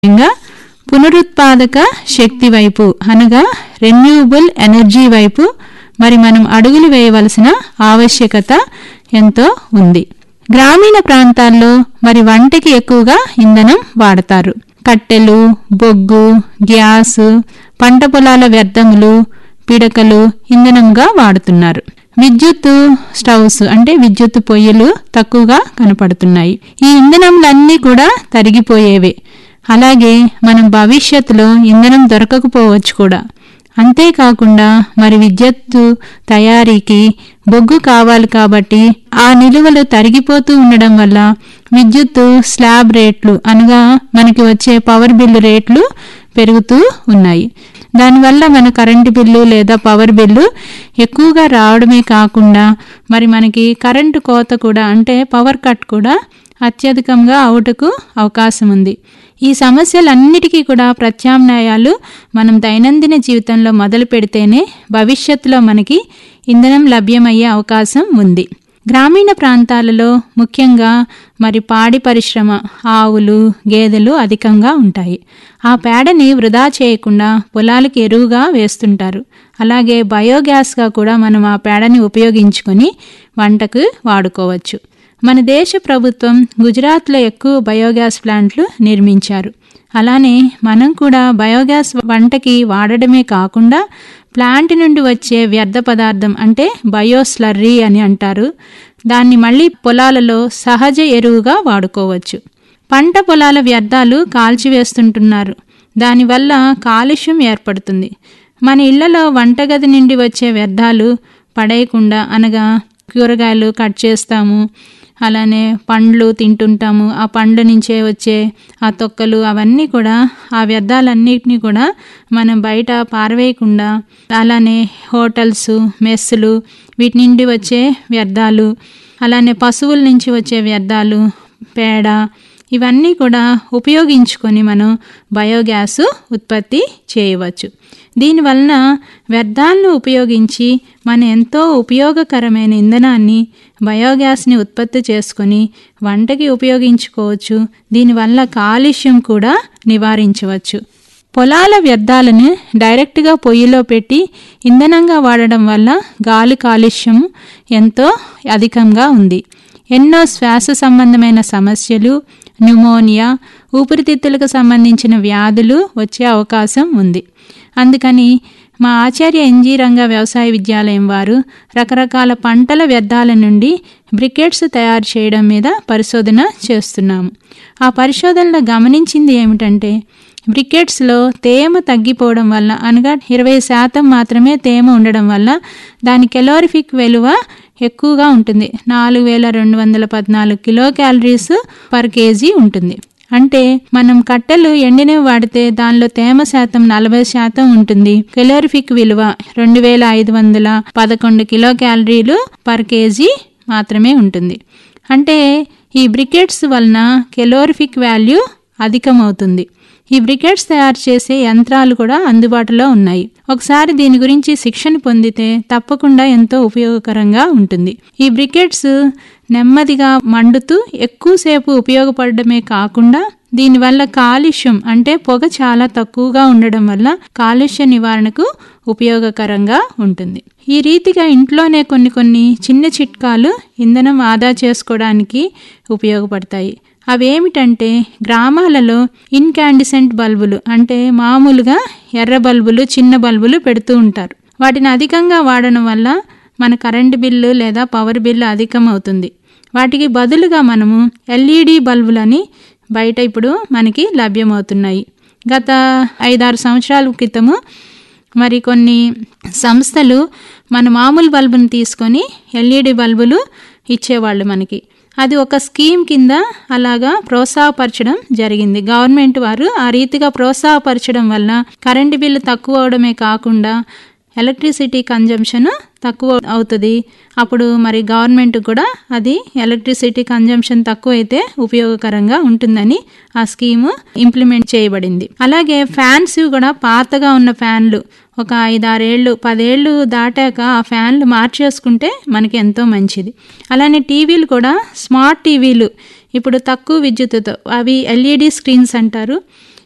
ముఖ్యంగా పునరుత్పాదక శక్తి వైపు అనగా రెన్యూవబుల్ ఎనర్జీ వైపు మరి మనం అడుగులు వేయవలసిన ఆవశ్యకత ఎంతో ఉంది గ్రామీణ ప్రాంతాల్లో మరి వంటకి ఎక్కువగా ఇంధనం వాడతారు కట్టెలు బొగ్గు గ్యాస్ పంట పొలాల వ్యర్థములు పిడకలు ఇంధనంగా వాడుతున్నారు విద్యుత్తు స్టవ్స్ అంటే విద్యుత్ పొయ్యిలు తక్కువగా కనపడుతున్నాయి ఈ ఇంధనములన్నీ కూడా తరిగిపోయేవే అలాగే మనం భవిష్యత్తులో ఇంధనం దొరకకపోవచ్చు కూడా అంతేకాకుండా మరి విద్యుత్తు తయారీకి బొగ్గు కావాలి కాబట్టి ఆ నిలువలు తరిగిపోతూ ఉండడం వల్ల విద్యుత్తు స్లాబ్ రేట్లు అనగా మనకి వచ్చే పవర్ బిల్లు రేట్లు పెరుగుతూ ఉన్నాయి దానివల్ల మన కరెంటు బిల్లు లేదా పవర్ బిల్లు ఎక్కువగా రావడమే కాకుండా మరి మనకి కరెంటు కోత కూడా అంటే పవర్ కట్ కూడా అత్యధికంగా అవుటకు అవకాశం ఉంది ఈ సమస్యలన్నిటికీ కూడా ప్రత్యామ్నాయాలు మనం దైనందిన జీవితంలో మొదలు పెడితేనే భవిష్యత్తులో మనకి ఇంధనం లభ్యమయ్యే అవకాశం ఉంది గ్రామీణ ప్రాంతాలలో ముఖ్యంగా మరి పాడి పరిశ్రమ ఆవులు గేదెలు అధికంగా ఉంటాయి ఆ పేడని వృధా చేయకుండా పొలాలకు ఎరువుగా వేస్తుంటారు అలాగే బయోగ్యాస్గా కూడా మనం ఆ పేడని ఉపయోగించుకొని వంటకు వాడుకోవచ్చు మన దేశ ప్రభుత్వం గుజరాత్లో ఎక్కువ బయోగ్యాస్ ప్లాంట్లు నిర్మించారు అలానే మనం కూడా బయోగ్యాస్ వంటకి వాడడమే కాకుండా ప్లాంట్ నుండి వచ్చే వ్యర్థ పదార్థం అంటే బయోస్లర్రీ అని అంటారు దాన్ని మళ్ళీ పొలాలలో సహజ ఎరువుగా వాడుకోవచ్చు పంట పొలాల వ్యర్థాలు కాల్చివేస్తుంటున్నారు దానివల్ల కాలుష్యం ఏర్పడుతుంది మన ఇళ్లలో వంటగది నుండి వచ్చే వ్యర్థాలు పడేయకుండా అనగా కూరగాయలు కట్ చేస్తాము అలానే పండ్లు తింటుంటాము ఆ పండ్ల నుంచే వచ్చే ఆ తొక్కలు అవన్నీ కూడా ఆ వ్యర్థాలన్నిటినీ కూడా మనం బయట పారవేయకుండా అలానే హోటల్స్ మెస్సులు వీటి నుండి వచ్చే వ్యర్థాలు అలానే పశువుల నుంచి వచ్చే వ్యర్థాలు పేడ ఇవన్నీ కూడా ఉపయోగించుకొని మనం బయోగ్యాస్ ఉత్పత్తి చేయవచ్చు దీనివలన వ్యర్థాలను ఉపయోగించి మనం ఎంతో ఉపయోగకరమైన ఇంధనాన్ని బయోగ్యాస్ని ఉత్పత్తి చేసుకొని వంటకి ఉపయోగించుకోవచ్చు దీనివల్ల కాలుష్యం కూడా నివారించవచ్చు పొలాల వ్యర్థాలను డైరెక్ట్గా పొయ్యిలో పెట్టి ఇంధనంగా వాడడం వల్ల గాలి కాలుష్యం ఎంతో అధికంగా ఉంది ఎన్నో శ్వాస సంబంధమైన సమస్యలు న్యూమోనియా ఊపిరితిత్తులకు సంబంధించిన వ్యాధులు వచ్చే అవకాశం ఉంది అందుకని మా ఆచార్య ఎన్జీ రంగ వ్యవసాయ విద్యాలయం వారు రకరకాల పంటల వ్యర్థాల నుండి బ్రికెట్స్ తయారు చేయడం మీద పరిశోధన చేస్తున్నాము ఆ పరిశోధనలో గమనించింది ఏమిటంటే బ్రికెట్స్లో తేమ తగ్గిపోవడం వల్ల అనగా ఇరవై శాతం మాత్రమే తేమ ఉండడం వల్ల దాని కెలోరిఫిక్ విలువ ఎక్కువగా ఉంటుంది నాలుగు వేల రెండు వందల పద్నాలుగు కిలో క్యాలరీస్ పర్ కేజీ ఉంటుంది అంటే మనం కట్టెలు ఎండినవి వాడితే దానిలో తేమ శాతం నలభై శాతం ఉంటుంది కెలోరిఫిక్ విలువ రెండు వేల ఐదు వందల పదకొండు కిలో క్యాలరీలు పర్ కేజీ మాత్రమే ఉంటుంది అంటే ఈ బ్రికెట్స్ వలన కెలోరిఫిక్ వాల్యూ అధికమవుతుంది ఈ బ్రికెట్స్ తయారు చేసే యంత్రాలు కూడా అందుబాటులో ఉన్నాయి ఒకసారి దీని గురించి శిక్షణ పొందితే తప్పకుండా ఎంతో ఉపయోగకరంగా ఉంటుంది ఈ బ్రికెట్స్ నెమ్మదిగా మండుతూ ఎక్కువసేపు ఉపయోగపడమే కాకుండా దీనివల్ల కాలుష్యం అంటే పొగ చాలా తక్కువగా ఉండడం వల్ల కాలుష్య నివారణకు ఉపయోగకరంగా ఉంటుంది ఈ రీతిగా ఇంట్లోనే కొన్ని కొన్ని చిన్న చిట్కాలు ఇంధనం ఆదా చేసుకోవడానికి ఉపయోగపడతాయి అవేమిటంటే గ్రామాలలో ఇన్కాండిసెంట్ బల్బులు అంటే మామూలుగా ఎర్ర బల్బులు చిన్న బల్బులు పెడుతూ ఉంటారు వాటిని అధికంగా వాడడం వల్ల మన కరెంటు బిల్లు లేదా పవర్ బిల్లు అధికం అవుతుంది వాటికి బదులుగా మనము ఎల్ఈడి బల్బులని బయట ఇప్పుడు మనకి లభ్యమవుతున్నాయి గత ఐదారు సంవత్సరాల క్రితము మరి కొన్ని సంస్థలు మన మామూలు బల్బుని తీసుకొని ఎల్ఈడి బల్బులు ఇచ్చేవాళ్ళు మనకి అది ఒక స్కీమ్ కింద అలాగా ప్రోత్సాహపరచడం జరిగింది గవర్నమెంట్ వారు ఆ రీతిగా ప్రోత్సాహపరచడం వల్ల కరెంటు బిల్లు తక్కువ అవడమే కాకుండా ఎలక్ట్రిసిటీ కన్జంప్షన్ తక్కువ అవుతుంది అప్పుడు మరి గవర్నమెంట్ కూడా అది ఎలక్ట్రిసిటీ కన్జంప్షన్ తక్కువ అయితే ఉపయోగకరంగా ఉంటుందని ఆ స్కీము ఇంప్లిమెంట్ చేయబడింది అలాగే ఫ్యాన్స్ కూడా పాతగా ఉన్న ఫ్యాన్లు ఒక ఐదారేళ్ళు పదేళ్ళు దాటాక ఆ ఫ్యాన్లు మార్చేసుకుంటే మనకి ఎంతో మంచిది అలానే టీవీలు కూడా స్మార్ట్ టీవీలు ఇప్పుడు తక్కువ విద్యుత్తుతో అవి ఎల్ఈడి స్క్రీన్స్ అంటారు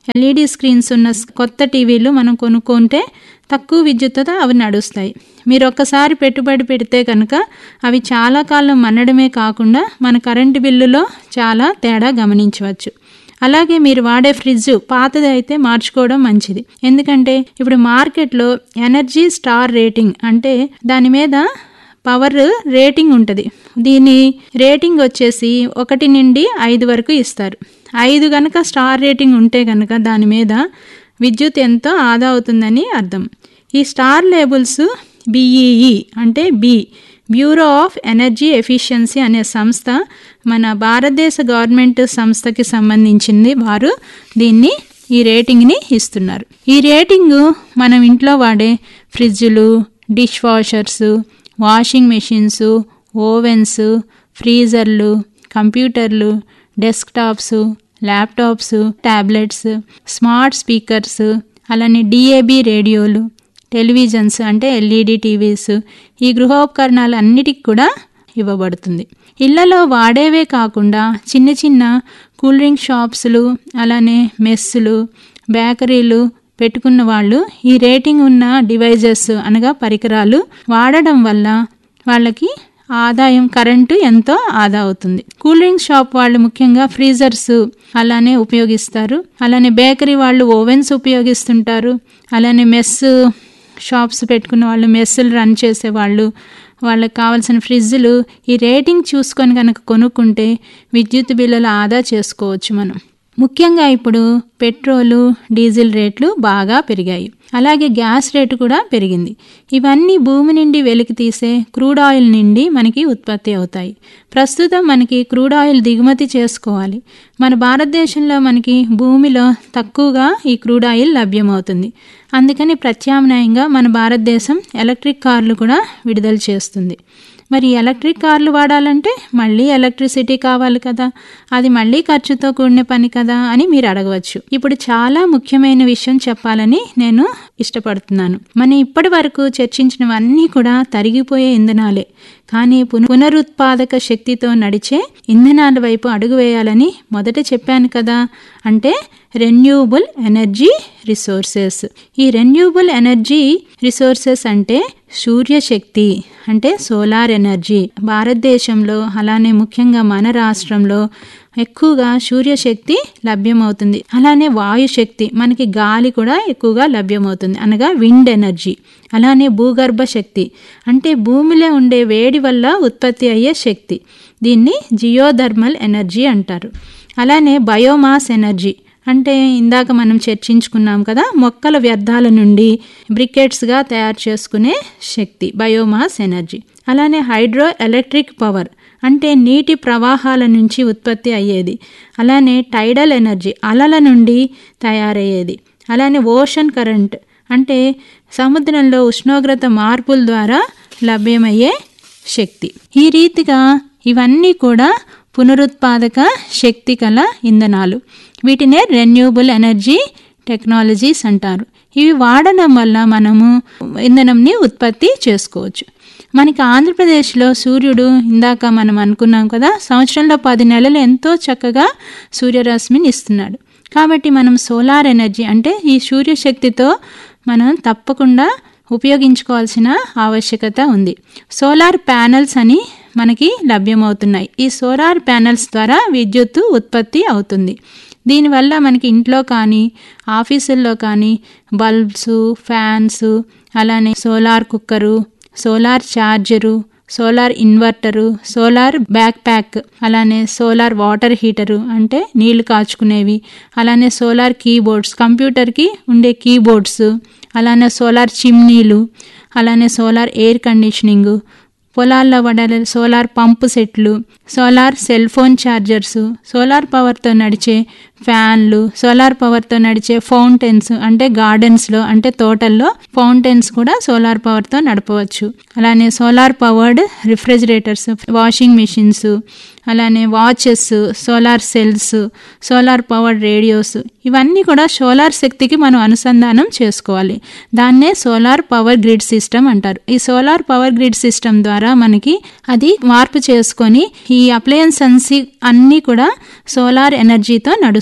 ఎల్ఈడి స్క్రీన్స్ ఉన్న స్- కొత్త టీవీలు మనం కొనుక్కుంటే తక్కువ విద్యుత్తుతో అవి నడుస్తాయి మీరు ఒక్కసారి పెట్టుబడి పెడితే కనుక అవి చాలా కాలం మన్నడమే కాకుండా మన కరెంటు బిల్లులో చాలా తేడా గమనించవచ్చు అలాగే మీరు వాడే ఫ్రిడ్జ్ పాతది అయితే మార్చుకోవడం మంచిది ఎందుకంటే ఇప్పుడు మార్కెట్లో ఎనర్జీ స్టార్ రేటింగ్ అంటే దాని మీద పవర్ రేటింగ్ ఉంటుంది దీని రేటింగ్ వచ్చేసి ఒకటి నుండి ఐదు వరకు ఇస్తారు ఐదు గనక స్టార్ రేటింగ్ ఉంటే గనక దాని మీద విద్యుత్ ఎంతో ఆదా అవుతుందని అర్థం ఈ స్టార్ లేబుల్స్ బిఈఈ అంటే B bureau of energy efficiency అనే సంస్థ మన భారతదేశ గవర్నమెంట్ సంస్థకి సంబంధించింది వారు దీన్ని ఈ రేటింగ్ని ఇస్తున్నారు ఈ రేటింగ్ మనం ఇంట్లో వాడే ఫ్రిడ్జులు dishwashers washing machines ovens ఫ్రీజర్లు కంప్యూటర్లు desktops laptops tablets smart speakers అలానే డిఏబి రేడియోలు టెలివిజన్స్ అంటే ఎల్ఈడి టీవీస్ ఈ గృహోపకరణాలు అన్నిటికి కూడా ఇవ్వబడుతుంది ఇళ్లలో వాడేవే కాకుండా చిన్న చిన్న కూల్ డ్రింక్ షాప్స్లు అలానే మెస్సులు బేకరీలు పెట్టుకున్న వాళ్ళు ఈ రేటింగ్ ఉన్న డివైజెస్ అనగా పరికరాలు వాడడం వల్ల వాళ్ళకి ఆదాయం కరెంటు ఎంతో ఆదా అవుతుంది కూల్ డ్రింక్ షాప్ వాళ్ళు ముఖ్యంగా ఫ్రీజర్స్ అలానే ఉపయోగిస్తారు అలానే బేకరీ వాళ్ళు ఓవెన్స్ ఉపయోగిస్తుంటారు అలానే మెస్ షాప్స్ పెట్టుకున్న వాళ్ళు మెస్సులు రన్ చేసే వాళ్ళు వాళ్ళకి కావాల్సిన ఫ్రిడ్జ్లు ఈ రేటింగ్ చూసుకొని కనుక కొనుక్కుంటే విద్యుత్ బిల్లులు ఆదా చేసుకోవచ్చు మనం ముఖ్యంగా ఇప్పుడు పెట్రోలు డీజిల్ రేట్లు బాగా పెరిగాయి అలాగే గ్యాస్ రేటు కూడా పెరిగింది ఇవన్నీ భూమి నుండి వెలికి తీసే క్రూడ్ ఆయిల్ నుండి మనకి ఉత్పత్తి అవుతాయి ప్రస్తుతం మనకి క్రూడ్ ఆయిల్ దిగుమతి చేసుకోవాలి మన భారతదేశంలో మనకి భూమిలో తక్కువగా ఈ క్రూడ్ ఆయిల్ లభ్యమవుతుంది అందుకని ప్రత్యామ్నాయంగా మన భారతదేశం ఎలక్ట్రిక్ కార్లు కూడా విడుదల చేస్తుంది మరి ఎలక్ట్రిక్ కార్లు వాడాలంటే మళ్ళీ ఎలక్ట్రిసిటీ కావాలి కదా అది మళ్ళీ ఖర్చుతో కూడిన పని కదా అని మీరు అడగవచ్చు ఇప్పుడు చాలా ముఖ్యమైన విషయం చెప్పాలని నేను ఇష్టపడుతున్నాను మనం ఇప్పటి వరకు చర్చించినవన్నీ కూడా తరిగిపోయే ఇంధనాలే కానీ పున- పునరుత్పాదక శక్తితో నడిచే ఇంధనాల వైపు అడుగు వేయాలని మొదట చెప్పాను కదా అంటే రెన్యూబుల్ ఎనర్జీ రిసోర్సెస్ ఈ రెన్యూబుల్ ఎనర్జీ రిసోర్సెస్ అంటే సూర్యశక్తి అంటే సోలార్ ఎనర్జీ భారతదేశంలో అలానే ముఖ్యంగా మన రాష్ట్రంలో ఎక్కువగా సూర్యశక్తి లభ్యమవుతుంది అలానే వాయుశక్తి మనకి గాలి కూడా ఎక్కువగా లభ్యమవుతుంది అనగా విండ్ ఎనర్జీ అలానే భూగర్భ శక్తి అంటే భూమిలో ఉండే వేడి వల్ల ఉత్పత్తి అయ్యే శక్తి దీన్ని జియోథర్మల్ ఎనర్జీ అంటారు అలానే బయోమాస్ ఎనర్జీ అంటే ఇందాక మనం చర్చించుకున్నాం కదా మొక్కల వ్యర్థాల నుండి బ్రికెట్స్గా తయారు చేసుకునే శక్తి బయోమాస్ ఎనర్జీ అలానే హైడ్రో ఎలక్ట్రిక్ పవర్ అంటే నీటి ప్రవాహాల నుంచి ఉత్పత్తి అయ్యేది అలానే టైడల్ ఎనర్జీ అలల నుండి తయారయ్యేది అలానే ఓషన్ కరెంట్ అంటే సముద్రంలో ఉష్ణోగ్రత మార్పుల ద్వారా లభ్యమయ్యే శక్తి ఈ రీతిగా ఇవన్నీ కూడా పునరుత్పాదక శక్తి కల ఇంధనాలు వీటినే రెన్యూబుల్ ఎనర్జీ టెక్నాలజీస్ అంటారు ఇవి వాడడం వల్ల మనము ఇంధనంని ఉత్పత్తి చేసుకోవచ్చు మనకి ఆంధ్రప్రదేశ్లో సూర్యుడు ఇందాక మనం అనుకున్నాం కదా సంవత్సరంలో పది నెలలు ఎంతో చక్కగా సూర్యరశ్మిని ఇస్తున్నాడు కాబట్టి మనం సోలార్ ఎనర్జీ అంటే ఈ సూర్యశక్తితో మనం తప్పకుండా ఉపయోగించుకోవాల్సిన ఆవశ్యకత ఉంది సోలార్ ప్యానెల్స్ అని మనకి లభ్యమవుతున్నాయి ఈ సోలార్ ప్యానెల్స్ ద్వారా విద్యుత్తు ఉత్పత్తి అవుతుంది దీనివల్ల మనకి ఇంట్లో కానీ ఆఫీసుల్లో కానీ బల్బ్స్ ఫ్యాన్స్ అలానే solar cooker solar charger solar inverter solar backpack అలానే సోలార్ వాటర్ హీటరు అంటే నీళ్లు కాచుకునేవి అలానే సోలార్ కీబోర్డ్స్ కంప్యూటర్కి ఉండే కీబోర్డ్స్ అలానే సోలార్ చిమ్నీలు అలానే సోలార్ ఎయిర్ కండిషనింగ్ పొలాల్లో వాడే సోలార్ పంపు సెట్లు solar cell phone chargers solar పవర్తో నడిచే ఫ్యాన్లు సోలార్ పవర్తో నడిచే ఫౌంటైన్స్ అంటే గార్డెన్స్లో అంటే తోటల్లో ఫౌంటైన్స్ కూడా సోలార్ పవర్తో నడపవచ్చు అలానే solar powered refrigerators washing machines అలానే watches solar cells solar powered radios ఇవన్నీ కూడా సోలార్ శక్తికి మనం అనుసంధానం చేసుకోవాలి దాన్నే సోలార్ పవర్ గ్రిడ్ సిస్టమ్ అంటారు ఈ సోలార్ పవర్ గ్రిడ్ సిస్టమ్ ద్వారా మనకి అది మార్పు చేసుకొని ఈ అప్లయన్సెన్స్ అన్నీ కూడా సోలార్ ఎనర్జీతో నడుస్తాయి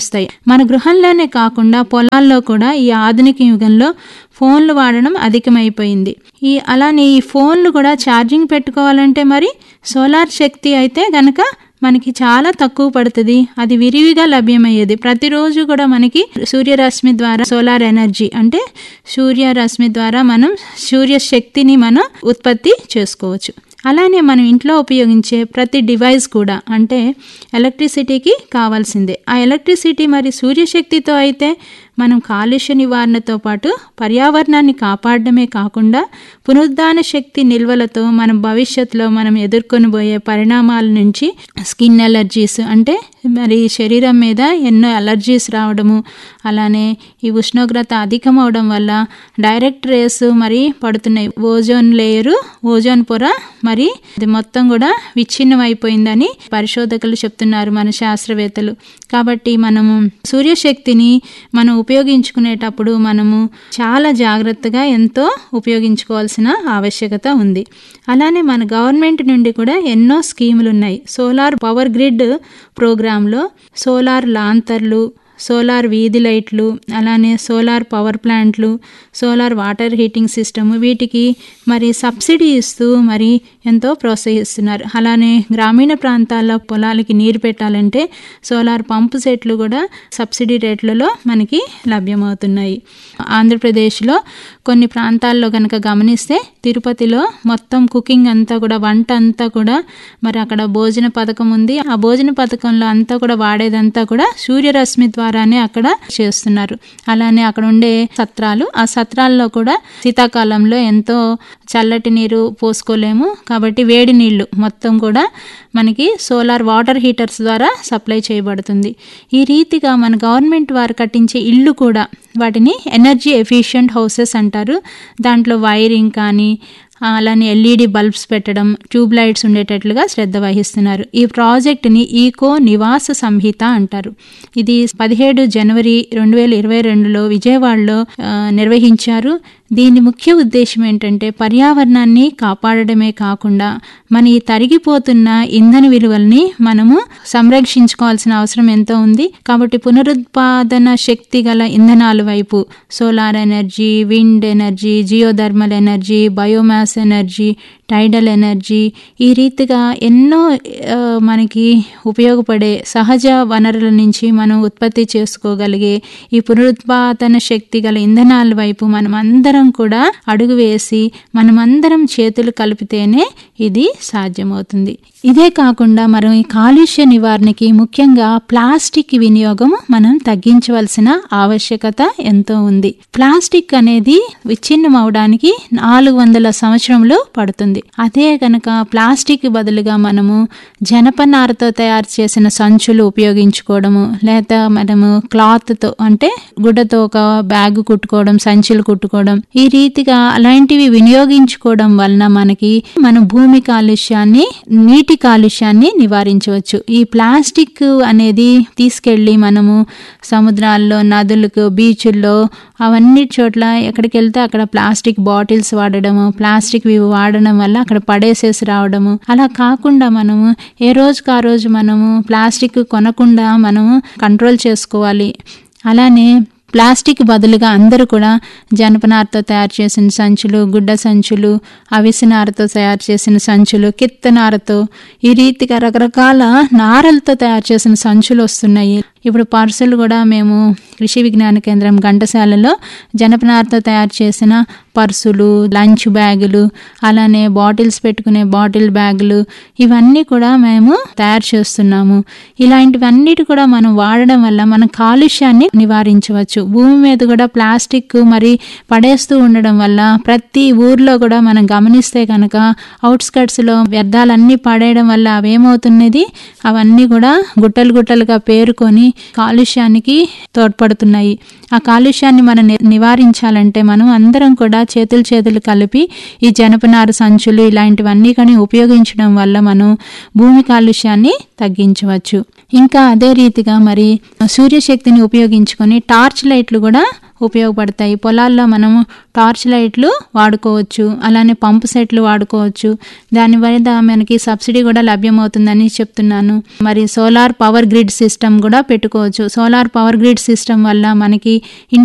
పనిచేస్తాయి మన గృహంలోనే కాకుండా పొలాల్లో కూడా ఈ ఆధునిక యుగంలో ఫోన్లు వాడడం అధికమైపోయింది ఈ అలానే ఈ ఫోన్లు కూడా ఛార్జింగ్ పెట్టుకోవాలంటే మరి సోలార్ శక్తి అయితే గనక మనకి చాలా తక్కువ పడుతుంది అది విరివిగా లభ్యమయ్యేది ప్రతిరోజు కూడా మనకి సూర్యరశ్మి ద్వారా సోలార్ ఎనర్జీ అంటే సూర్యరశ్మి ద్వారా మనం సూర్యశక్తిని మనం ఉత్పత్తి చేసుకోవచ్చు అలానే మనం ఇంట్లో ఉపయోగించే ప్రతి డివైస్ కూడా అంటే ఎలక్ట్రిసిటీకి కావాల్సిందే ఆ ఎలక్ట్రిసిటీ మరి సూర్యశక్తితో అయితే మనం కాలుష్య నివారణతో పాటు పర్యావరణాన్ని కాపాడడమే కాకుండా పునరుద్ధాన శక్తి నిల్వలతో మనం భవిష్యత్తులో మనం ఎదుర్కొని పోయే పరిణామాల నుంచి స్కిన్ ఎలర్జీస్ అంటే మరి శరీరం మీద ఎన్నో అలర్జీస్ రావడము అలానే ఈ ఉష్ణోగ్రత అధికం అవడం వల్ల డైరెక్ట్ రేస్ మరి పడుతున్నాయి ఓజోన్ లేయరు ఓజోన్ పొర మరి ఇది మొత్తం కూడా విచ్ఛిన్నం అయిపోయిందని పరిశోధకులు చెప్తున్నారు మన శాస్త్రవేత్తలు కాబట్టి మనము సూర్యశక్తిని మనం ఉపయోగించుకునేటప్పుడు మనము చాలా జాగ్రత్తగా ఎంతో ఉపయోగించుకోవాల్సిన ఆవశ్యకత ఉంది అలానే మన గవర్నమెంట్ నుండి కూడా ఎన్నో స్కీములు ఉన్నాయి సోలార్ పవర్ గ్రిడ్ ప్రోగ్రాంలో సోలార్ లాంతర్లు సోలార్ వీధి లైట్లు అలానే సోలార్ పవర్ ప్లాంట్లు సోలార్ వాటర్ హీటింగ్ సిస్టమ్ వీటికి మరి సబ్సిడీ ఇస్తూ మరి ఎంతో ప్రోత్సహిస్తున్నారు అలానే గ్రామీణ ప్రాంతాల్లో పొలాలకి నీరు పెట్టాలంటే సోలార్ పంపు సెట్లు కూడా సబ్సిడీ రేట్లలో మనకి లభ్యమవుతున్నాయి ఆంధ్రప్రదేశ్లో కొన్ని ప్రాంతాల్లో కనుక గమనిస్తే తిరుపతిలో మొత్తం కుకింగ్ అంతా కూడా వంట అంతా కూడా మరి అక్కడ భోజన పథకం ఉంది ఆ భోజన పథకంలో అంతా కూడా వాడేదంతా కూడా సూర్యరశ్మి ద్వారానే అక్కడ చేస్తున్నారు అలానే అక్కడ ఉండే సత్రాలు ఆ సత్రాల్లో కూడా శీతాకాలంలో ఎంతో చల్లటి నీరు పోసుకోలేము కాబట్టి వేడి నీళ్లు మొత్తం కూడా మనకి సోలార్ వాటర్ హీటర్స్ ద్వారా సప్లై చేయబడుతుంది ఈ రీతిగా మన గవర్నమెంట్ వారు కట్టించే ఇల్లు కూడా వాటిని ఎనర్జీ ఎఫిషియంట్ హౌసెస్ అంటారు దాంట్లో వైరింగ్ కానీ అలానే ఎల్ఈడి బల్బ్స్ పెట్టడం ట్యూబ్ లైట్స్ ఉండేటట్లుగా శ్రద్ధ వహిస్తున్నారు ఈ ప్రాజెక్టుని ఈకో నివాస సంహిత అంటారు ఇది పదిహేడు జనవరి రెండు వేల ఇరవై రెండులో విజయవాడలో నిర్వహించారు దీని ముఖ్య ఉద్దేశం ఏంటంటే పర్యావరణాన్ని కాపాడడమే కాకుండా మన ఈ తరిగిపోతున్న ఇంధన విలువల్ని మనము సంరక్షించుకోవాల్సిన అవసరం ఎంతో ఉంది కాబట్టి పునరుత్పాదన శక్తి గల ఇంధనాల వైపు solar energy wind energy geothermal energy biomass energy tidal energy ఈ రీతిగా ఎన్నో మనకి ఉపయోగపడే సహజ వనరుల నుంచి మనం ఉత్పత్తి చేసుకోగలిగే ఈ పునరుత్పాదన శక్తి గల ఇంధనాల వైపు మనం అందరం కూడా అడుగు వేసి మనమందరం చేతులు కలిపితేనే ఇది సాధ్యమవుతుంది ఇదే కాకుండా మనం ఈ కాలుష్య నివారణకి ముఖ్యంగా ప్లాస్టిక్ వినియోగం మనం తగ్గించవలసిన ఆవశ్యకత ఎంతో ఉంది ప్లాస్టిక్ అనేది విచ్ఛిన్నం అవడానికి నాలుగు వందల సంవత్సరములు పడుతుంది అదే కనుక ప్లాస్టిక్ బదులుగా మనము జనపనారతో తయారు చేసిన సంచులు ఉపయోగించుకోవడము లేదా మనము క్లాత్తో అంటే గుడ్డతో ఒక బ్యాగ్ కుట్టుకోవడం సంచులు కుట్టుకోవడం ఈ రీతిగా అలాంటివి వినియోగించుకోవడం వలన మనకి మన భూమి కాలుష్యాన్ని నీటి కాలుష్యాన్ని నివారించవచ్చు ఈ ప్లాస్టిక్ అనేది తీసుకెళ్లి మనము సముద్రాల్లో నదులకు బీచుల్లో అవన్నీ చోట్ల ఎక్కడికి వెళ్తే అక్కడ ప్లాస్టిక్ బాటిల్స్ వాడడము ప్లాస్టిక్ ఇవి వాడడం వల్ల అక్కడ పడేసేసి రావడము అలా కాకుండా మనము ఏ రోజుకి ఆ రోజు మనము ప్లాస్టిక్ కొనకుండా మనము కంట్రోల్ చేసుకోవాలి అలానే ప్లాస్టిక్ బదులుగా అందరూ కూడా జనపనారతో తయారు చేసిన సంచులు గుడ్డ సంచులు అవిసినారతో తయారు చేసిన సంచులు కిత్తనారతో ఈ రీతిగా రకరకాల నారలతో తయారు చేసిన సంచులు వస్తున్నాయి ఇప్పుడు పర్సులు కూడా మేము కృషి విజ్ఞాన కేంద్రం ఘంటసాలలో జనపనారతో తయారు చేసిన పర్సులు లంచ్ బ్యాగులు అలానే బాటిల్స్ పెట్టుకునే బాటిల్ బ్యాగులు ఇవన్నీ కూడా మేము తయారు చేస్తున్నాము ఇలాంటివన్నిటి కూడా మనం వాడడం వల్ల మనం కాలుష్యాన్ని నివారించవచ్చు భూమి మీద కూడా ప్లాస్టిక్ మరి పడేస్తూ ఉండడం వల్ల ప్రతి ఊర్లో కూడా మనం గమనిస్తే కనుక అవుట్స్కట్స్లో వ్యర్థాలన్నీ పడేయడం వల్ల అవేమవుతున్నది అవన్నీ కూడా గుట్టలు గుట్టలుగా పేరుకొని కాలుష్యానికి తోడ్పడుతున్నాయి ఆ కాలుష్యాన్ని మనం నివారించాలంటే మనం అందరం కూడా చేతులు చేతులు కలిపి ఈ జనపనార సంచులు ఇలాంటివన్నీ కానీ ఉపయోగించడం వల్ల మనం భూమి కాలుష్యాన్ని తగ్గించవచ్చు ఇంకా అదే రీతిగా మరి సూర్యశక్తిని ఉపయోగించుకొని టార్చ్ లైట్లు కూడా ఉపయోగపడతాయి పొలాల్లో మనము టార్చ్ లైట్లు వాడుకోవచ్చు అలానే పంపు సెట్లు వాడుకోవచ్చు దాని వల్ల మనకి సబ్సిడీ కూడా లభ్యమవుతుందని చెప్తున్నాను మరి సోలార్ పవర్ గ్రిడ్ సిస్టమ్ కూడా పెట్టుకోవచ్చు సోలార్ పవర్ గ్రిడ్ సిస్టమ్ వల్ల మనకి